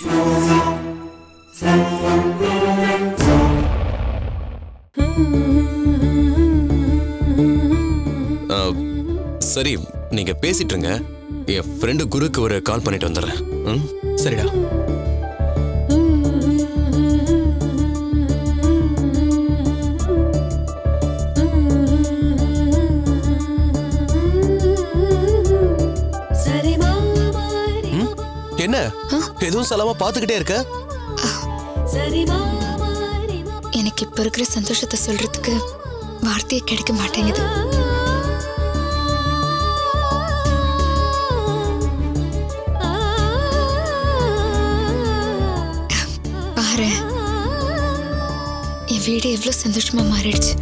ஆ, சரி நீங்க பேசிட்டு இருங்க என் ஃப்ரெண்டு குருக்கு ஒரு கால் பண்ணிட்டு வந்துடுறேன் ம் சரிடா ம்? என்ன எதுவும் சொல்லாம பாத்துக்கிட்டே இருக்க எனக்கு இப்ப இருக்கிற சந்தோஷத்தை சொல்றதுக்கு வார்த்தையே கிடைக்க மாட்டேங்குது பாரு என் வீடு எவ்வளவு சந்தோஷமா மாறிடுச்சு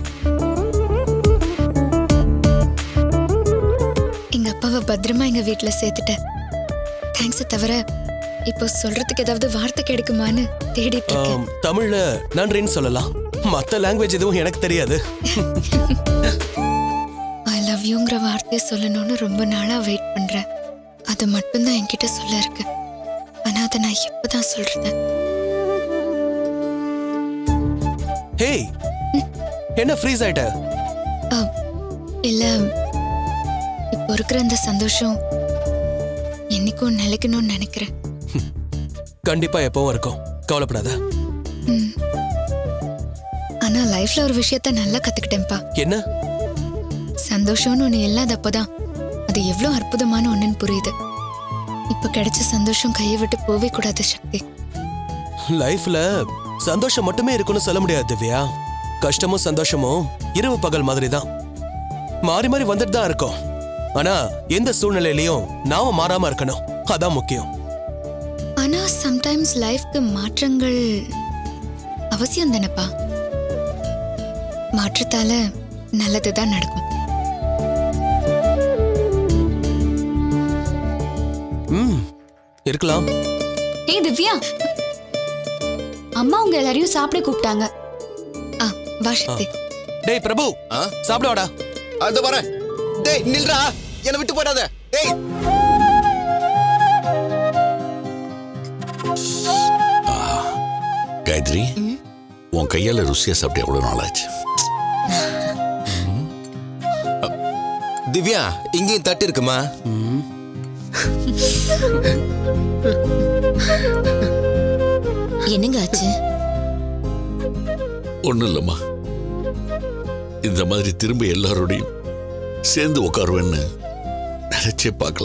எங்க அப்பாவை பத்திரமா எங்க வீட்டுல சேர்த்துட்டேன் தேங்க்ஸ் தவிர இப்போ சொல்றதுக்கு ஏதாவது வார்த்தை கிடைக்குமான்னு தேடிட்டு இருக்கேன் ஆம், தமிழ்ல நன்றின்னு சொல்லலாம் மத்த லாங்குவேஜ் எதுவும் எனக்கு தெரியாது ஐ லவ் யூங்கிற வார்த்தையை சொல்லணும்னு ரொம்ப நாளா வெயிட் பண்றேன் அது மட்டும்தான் என்கிட்ட சொல்ல இருக்கு ஆனா அதை நான் எப்பதான் சொல்றது ஹேய் என்ன ஃப்ரீஸ் ஆயிட்ட அ, இல்ல இப்போ இருக்கிற அந்த சந்தோஷம் என்னைக்கும் நிலைக்கணும்னு நினைக்கிறேன் கண்டிப்பா எப்பவும் இருக்கும் கவலைப்படாத ம். ஆனா லைஃப்ல ஒரு விஷயத்த நல்லா கத்துக்கிட்டேன்ப்பா என்ன சந்தோஷம்னு ஒண்ணு இல்லாதப்பதான் அது எவ்வளவு அற்புதமான ஒண்ணுன்னு புரியுது இப்ப கிடைச்ச சந்தோஷம் கையை விட்டு போவே கூடாது சக்தி லைஃப்ல சந்தோஷம் மட்டுமே இருக்குன்னு சொல்ல முடியாது திவ்யா கஷ்டமும் சந்தோஷமும் இரவு பகல் மாதிரி தான் மாறி மாறி வந்துட்டு தான் இருக்கும் ஆனா எந்த சூழ்நிலையிலயும் நாம மாறாம இருக்கணும் அதான் முக்கியம் ஆனா சம்டைம்ஸ் லைஃப்க்கு மாற்றங்கள் அவசியம் தானப்பா மாற்றத்தால நல்லதுதான் நடக்கும் ம் இருக்கலாம் ஏய் திவ்யா அம்மா உங்க எல்லாரையும் சாப்பிட கூப்பிட்டாங்க ஆ வா சக்தி டேய் பிரபு ஆ? சாப்பிட வாடா அது வரேன் டேய் நில்றா என்னை விட்டு போயிடாத டேய் காயத்ரி உன் கையால ருசியா சாப்பிட்டு எவ்வளவு நாளாச்சு திவ்யா இங்கேயும் தட்டு இருக்குமா என்னங்க ஆச்சு ஒண்ணும் இல்லம்மா இந்த மாதிரி திரும்ப எல்லாரோடையும் சேர்ந்து உட்காருவேன்னு நினைச்சே பார்க்கல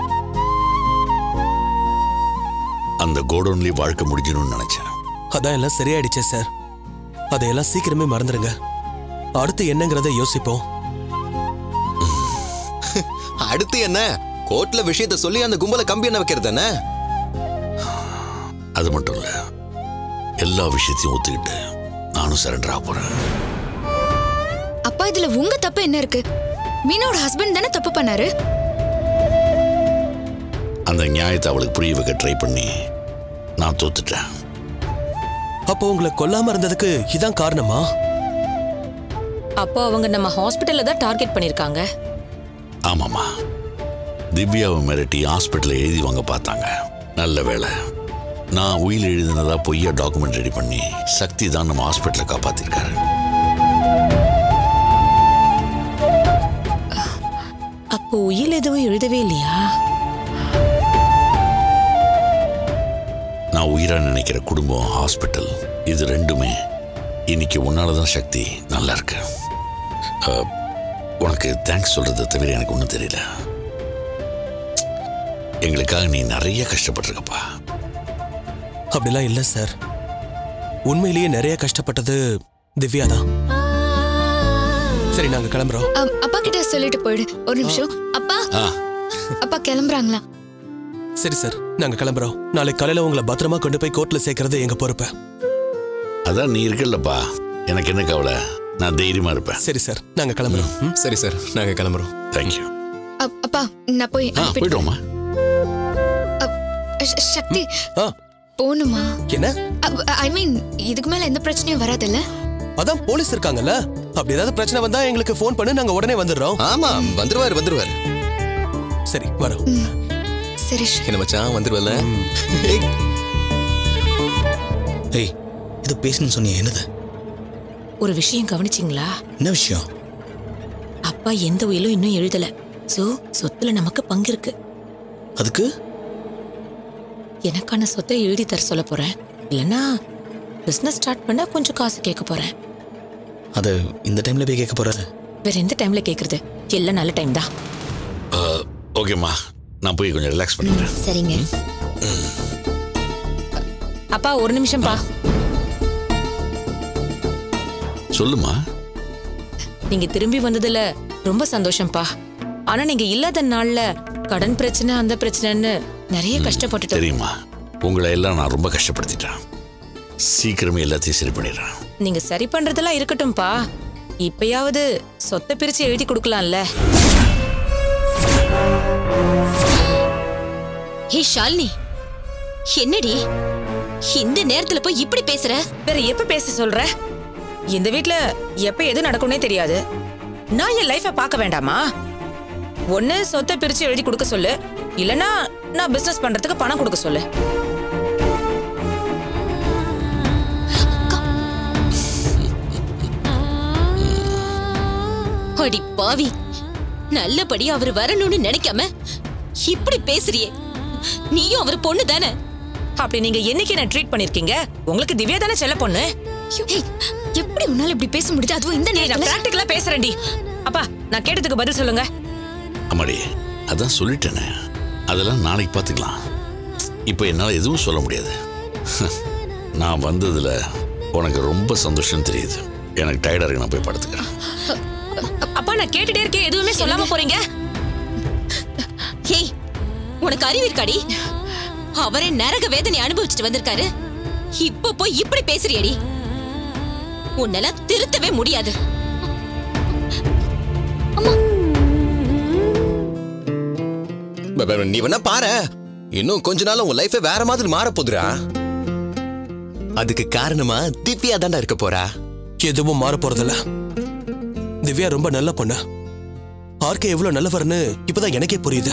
அந்த கோடவுன்லயே வாழ்க்கை முடிஞ்சிடும்னு நினைச்சேன் அதான் எல்லாம் சரியாயிடுச்சே சார் அதையெல்லாம் சீக்கிரமே மறந்துடுங்க அடுத்து என்னங்கிறத யோசிப்போம் அடுத்து என்ன கோர்ட்ல விஷயத்த சொல்லி அந்த கும்பலை கம்பி என்ன வைக்கிறது தானே அது மட்டும் இல்ல எல்லா விஷயத்தையும் ஒத்துக்கிட்டு நானும் சரண்டர் ஆக போறேன் அப்பா இதுல உங்க தப்பு என்ன இருக்கு மீனோட ஹஸ்பண்ட் தானே தப்பு பண்ணாரு அந்த நியாயத்தை அவளுக்கு புரிய வைக்க ட்ரை பண்ணி நான் தோத்துட்டேன் அப்போ உங்களை கொல்லாம இருந்ததுக்கு இதான் காரணமா அப்போ அவங்க நம்ம ஹாஸ்பிட்டல்ல தான் டார்கெட் பண்ணிருக்காங்க ஆமாம்மா திவ்யாவை மிரட்டி ஹாஸ்பிட்டலில் எழுதி வாங்க பார்த்தாங்க நல்ல வேளை நான் உயில் எழுதினதா பொய்யா டாக்குமெண்ட் ரெடி பண்ணி சக்தி தான் நம்ம ஹாஸ்பிட்டலில் காப்பாத்திருக்காரு அப்போ உயில் எதுவும் எழுதவே இல்லையா நான் உயிரா நினைக்கிற குடும்பம் ஹாஸ்பிட்டல் இது ரெண்டுமே இன்னைக்கு உன்னால தான் சக்தி நல்லா இருக்கு அஹ், உனக்கு தேங்க்ஸ் சொல்றதை தவிர எனக்கு ஒன்றும் தெரியல எங்களுக்காக நீ நிறைய கஷ்டப்பட்டிருக்கப்பா அப்படிலாம் இல்ல சார் உண்மையிலேயே நிறைய கஷ்டப்பட்டது திவ்யா தான் சரி நாங்க கிளம்புறோம் அம், அப்பா கிட்ட சொல்லிட்டு போயிடு ஒரு நிமிஷம் அப்பா ஆ அப்பா கிளம்புறாங்களா சரி சார் நாங்க கிளம்புறோம் நாளைக்கு காலையில உங்களை பத்திரமா கொண்டு போய் கோர்ட்ல சேர்க்கறது எங்க பொறுப்பு அதான் நீ இருக்கல்லப்பா எனக்கு என்ன கவலை நான் தைரியமா இருப்பேன் சரி சார் நாங்க கிளம்புறோம் ம்? சரி சார் நாங்க கிளம்புறோம் தேங்க்யூ அப்- அப்பா நான் போய் ஆ அனுப்பிட்டு போயிட்டோமா அப், ஷ- சக்தி ஆ போகணுமா என்ன ஐ மீன் இதுக்கு மேல எந்த பிரச்சனையும் வராதுல்ல அதான் போலீஸ் இருக்காங்கல்ல அப்படி ஏதாவது பிரச்சனை வந்தா எங்களுக்கு ஃபோன் பண்ணு நாங்க உடனே வந்துடுறோம் ஆமா வந்துருவாரு வந்துருவாரு சரி வரோம் சரி ஷ- என்ன மச்சான் வந்துருவல்ல ஏய், ஏய் இது பேசணும்னு சொன்னியே என்னது ஒரு விஷயம் கவனிச்சிங்களா என்ன விஷயம் அப்பா எந்த உயிலும் இன்னும் எழுதல சோ சொத்துல நமக்கு பங்கு இருக்கு அதுக்கு எனக்கான சொத்தை எழுதி தர சொல்ல போறேன் இல்லனா பிசினஸ் ஸ்டார்ட் பண்ண கொஞ்சம் காசு கேட்க போறேன் அதை இந்த டைம்ல போய் கேட்க போற வேற எந்த டைம்ல கேக்குறது எல்லாம் நல்ல டைம் தான் ஓகேம்மா நான் போய் கொஞ்சம் ரிலாக்ஸ் பண்ணிக்கிறேன் சரிங்க அப்பா ஒரு நிமிஷம்ப்பா சொல்லுமா நீங்க திரும்பி வந்ததுல ரொம்ப சந்தோஷம்ப்பா ஆனா நீங்க இல்லாத நாள்ல கடன் பிரச்சனை அந்த பிரச்சனைன்னு நிறைய கஷ்டப்பட்டுட்டோம் தெரியுமா உங்களை எல்லாம் நான் ரொம்ப கஷ்டப்படுத்திட்டேன் சீக்கிரமே எல்லாத்தையும் சரி பண்ணிடுறேன் நீங்க சரி பண்றதெல்லாம் இருக்கட்டும்பா இப்பயாவது சொத்தை பிரிச்சு எழுதி கொடுக்கலாம்ல ஹே ஷாலினி என்னடி இந்த நேரத்துல போய் இப்படி பேசுற வேற எப்ப பேச சொல்ற இந்த வீட்ல எப்ப எது நடக்கும்னே தெரியாது நான் என் லைஃப பார்க்க வேண்டாமா ஒண்ணு சொத்தை பிரிச்சு எழுதி கொடுக்க சொல்லு இல்லனா நான் பிசினஸ் பண்றதுக்கு பணம் கொடுக்க சொல்லு அடி பாவி நல்லபடி அவர் வரணும்னு நினைக்காம இப்படி பேசுறியே நீயும் அவர் பொண்ணு தானே அப்படி நீங்க என்னைக்கு என்ன ட்ரீட் பண்ணிருக்கீங்க உங்களுக்கு திவ்யா தானே செல்ல பொண்ணு ஏய், எப்படி உன்னால இப்படி பேச முடியுது அதுவும் இந்த ஏய், நான் நேரத்துல பிராக்டிகலா பேசுறேன்டி அப்பா நான் கேட்டதுக்கு பதில் சொல்லுங்க அம்மாடி அதான் சொல்லிட்டேனே அதெல்லாம் நாளைக்கு பார்த்துக்கலாம் இப்போ என்னால் எதுவும் சொல்ல முடியாது நான் வந்ததில் உனக்கு ரொம்ப சந்தோஷம் தெரியுது எனக்கு டயர்டாக இருக்கு நான் போய் படுத்துக்கிறேன் அப்பா நான் கேட்டுட்டே இருக்கேன் எதுவுமே சொல்லாம போறீங்க ஹேய் உனக்கு அறிவு இருக்காடி அவரே நரக வேதனை அனுபவிச்சுட்டு வந்திருக்காரு இப்ப போய் இப்படி பேசுறியடி உன்னெல்லாம் திருத்தவே முடியாது ப- ப- நீ வேணா பாரு இன்னும் கொஞ்ச நாள் உன் லைஃபே வேற மாதிரி மாற போதுரா அதுக்கு காரணமா திவ்யா தாண்டா இருக்க போறா எதுவும் மாற போறதில்ல திவ்யா ரொம்ப நல்ல பொண்ணு ஆர்கே எவ்வளவு நல்லவர்னு இப்பதான் எனக்கே புரியுது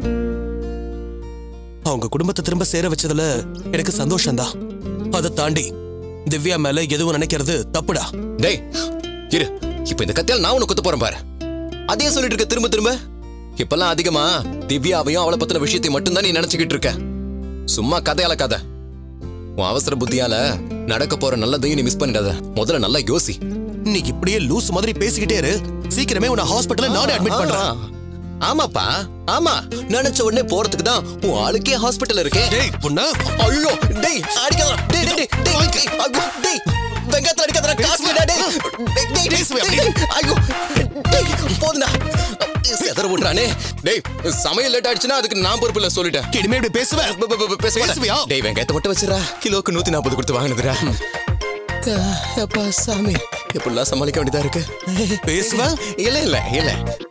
அவங்க குடும்பத்தை திரும்ப சேர வச்சதுல எனக்கு சந்தோஷம்தான் அதை தாண்டி திவ்யா மேல எதுவும் நினைக்கிறது தப்புடா டேய் இரு இப்ப இந்த கத்தியால நான் உனக்கு குத்த போறேன் பாரு அதே சொல்லிட்டு இருக்க திரும்ப திரும்ப இப்பெல்லாம் அதிகமா திவ்யாவையும் அவளை பத்தின விஷயத்தை மட்டும்தான் நீ நினைச்சுக்கிட்டு இருக்க சும்மா கதையால கதை உன் அவசர புத்தியால நடக்க போற நல்லதையும் நீ மிஸ் பண்ணிடாத முதல்ல நல்லா யோசி நீ இப்படியே லூஸ் மாதிரி பேசிக்கிட்டே இரு சீக்கிரமே உன்னை ஹாஸ்பிட்டல்ல நானே அட்மிட் பண்றேன் ஆமாப்பா ஆமா நினைச்ச உடனே போறதுக்கு தான் உன் ஆளுக்கே ஹாஸ்பிட்டல் இருக்கே டேய் பொண்ணா ஐயோ டேய் அடிக்காதடா டேய் டேய் டேய் டேய் டேய் ஐயோ, டேய் வெங்கத்துல அடிக்காதடா காசு இல்லடா டேய் டேய் டேய் பேசுவே டேய், டேய், ஐயோ டேய் போதுடா செதற விடுறானே டேய் சமையல் லேட் ஆயிடுச்சுன்னா அதுக்கு நான் பொறுப்பு இல்ல சொல்லிட்டேன் இனிமே இப்படி பேசுவேன் ப- ப- ப- பேச மாட்டேன். பேசுவியா? டேய் வெங்காயத்தை மட்டும் வச்சிரா கிலோக்கு நூத்தி நாற்பது கொடுத்து வாங்கினதுடா அப்பா சாமி எப்படிலாம் சமாளிக்க வேண்டியதா இருக்கு பேசுவேன் இல்ல இல்ல இல்ல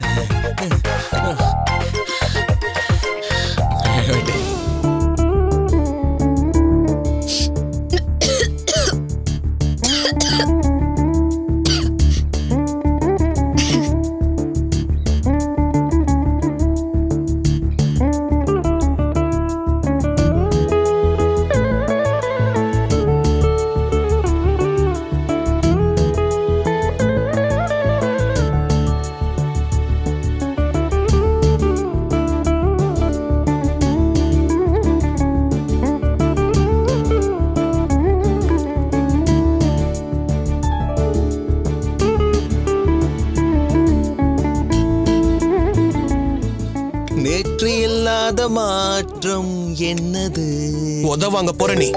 நேற்று இல்லாத மாற்றம் என்னது உத வாங்க போற நீ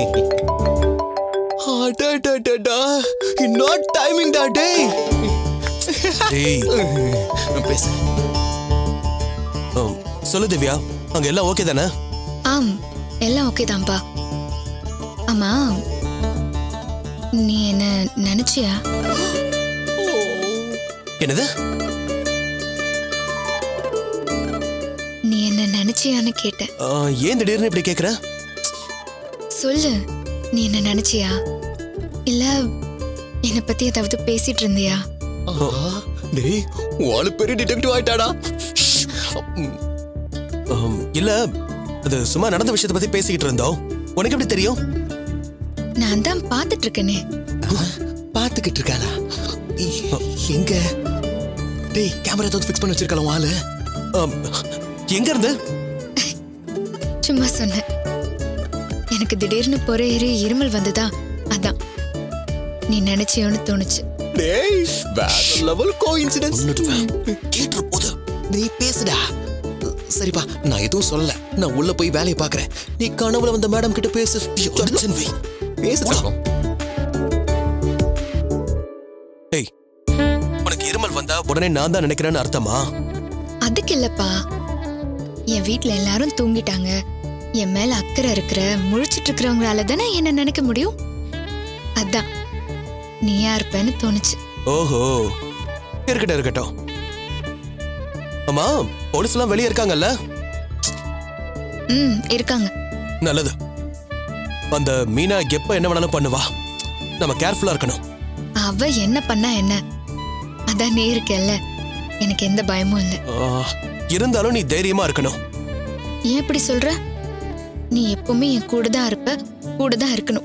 அடடடடா நாட் டைமிங் டா டேய் டேய் பேசு ஆம், சொல்லு திவ்யா அங்க எல்லாம் ஓகே தானே ஆம் எல்லாம் ஓகே தான்ப்பா ஆமா நீ என்ன நினைச்சியா என்னது நீ என்ன நினைச்சியான்னு கேட்டேன் ஆ, ஏன் திடீர்னு இப்படி கேக்குற சொல்லு நீ என்ன நினைச்சியா இல்ல என்னை பத்தி ஏதாவது பேசிட்டு இருந்தியா டேய் வாழு பெரிய டிடெக்டிவ் ஆயிட்டாடா ஆம், இல்ல அது சும்மா நடந்த விஷயத்தை பத்தி பேசிக்கிட்டு இருந்தோம் உனக்கு எப்படி தெரியும் நான் தான் பார்த்துட்டு இருக்கேனே பாத்துக்கிட்டு இருக்காளா இ- எங்க டேய் கேமரா ஏதாவது ஃபிக்ஸ் பண்ணி வச்சிருக்கலாம் ஆளு ஆம், எங்க இருந்து சும்மா சொன்னேன் எனக்கு திடீர்னு பொற ஏறி இருமல் வந்ததா அதான் நீ நினைச்சியோன்னு தோணுச்சு டேய் வேற லெவல் கோஇன்சிடென்ஸ் கொன்னுடுவேன். கேட்டுற போது நீ பேசுடா சரிப்பா நான் எதுவும் சொல்லல நான் உள்ள போய் வேலையை பாக்குறேன் நீ கனவுல வந்த மேடம் கிட்ட பேசு அடிச்சேன் வை. பேசுடா ஏய் உனக்கு இருமல் வந்தா உடனே நான் தான் நினைக்கிறேன்னு அர்த்தமா அதுக்கு இல்லப்பா என் வீட்ல எல்லாரும் தூங்கிட்டாங்க என் மேல அக்கறை இருக்கிற முழிச்சிட்டு இருக்கிறவங்களால தானே என்ன நினைக்க முடியும் அதான் நீயா இருப்பேன்னு தோணுச்சு ஓஹோ இருக்கட்டும் இருக்கட்டும் அம்மா போலீஸ் எல்லாம் வெளியே இருக்காங்கல்ல ம் இருக்காங்க நல்லது அந்த மீனா எப்ப என்ன வேணாலும் பண்ணுவா நம்ம கேர்ஃபுல்லா இருக்கணும் அவ என்ன பண்ணா என்ன அதான் நீ இருக்கல்ல எனக்கு எந்த பயமும் இல்லை ஆ, இருந்தாலும் நீ தைரியமா இருக்கணும் ஏன் இப்படி சொல்ற நீ எப்பவுமே என் கூட தான் இருப்ப கூட தான் இருக்கணும்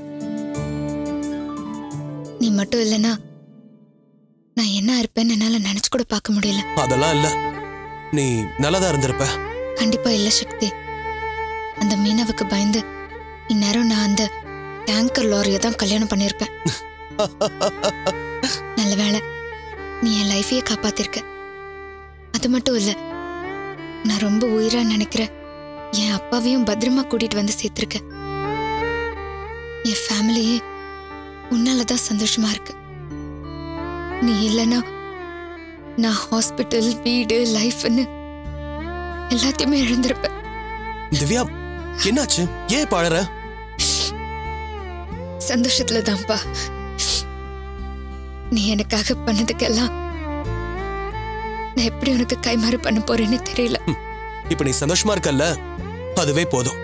நீ மட்டும் இல்லைன்னா நான் என்ன இருப்பேன்னு என்னால நினைச்சு கூட பார்க்க முடியல அதெல்லாம் இல்ல நீ நல்லதா இருந்திருப்ப கண்டிப்பா இல்ல சக்தி அந்த மீனவுக்கு பயந்து இந்நேரம் நான் அந்த டேங்கர் லாரியை தான் கல்யாணம் பண்ணியிருப்பேன் நல்ல வேளை நீ என் லைஃபையே காப்பாத்திருக்க அது மட்டும் இல்ல நான் ரொம்ப உயிரா நினைக்கிற என் அப்பாவையும் பத்திரமா கூட்டிட்டு வந்து சேர்த்திருக்க என் ஃபேமிலியே உன்னாலதான் சந்தோஷமா இருக்கு நீ இல்லைன்னா நான் ஹாஸ்பிட்டல் வீடு லைஃப்னு எல்லாத்தையுமே இழந்திருப்பேன் திவ்யா என்னாச்சு ஏன் பாழற சந்தோஷத்துல தான்ப்பா நீ எனக்காக பண்ணதுக்கெல்லாம் நான் எப்படி உனக்கு கைமாறு பண்ண போறேன்னு தெரியல இப்ப நீ சந்தோஷமா இருக்கல்ல அதுவே போதும்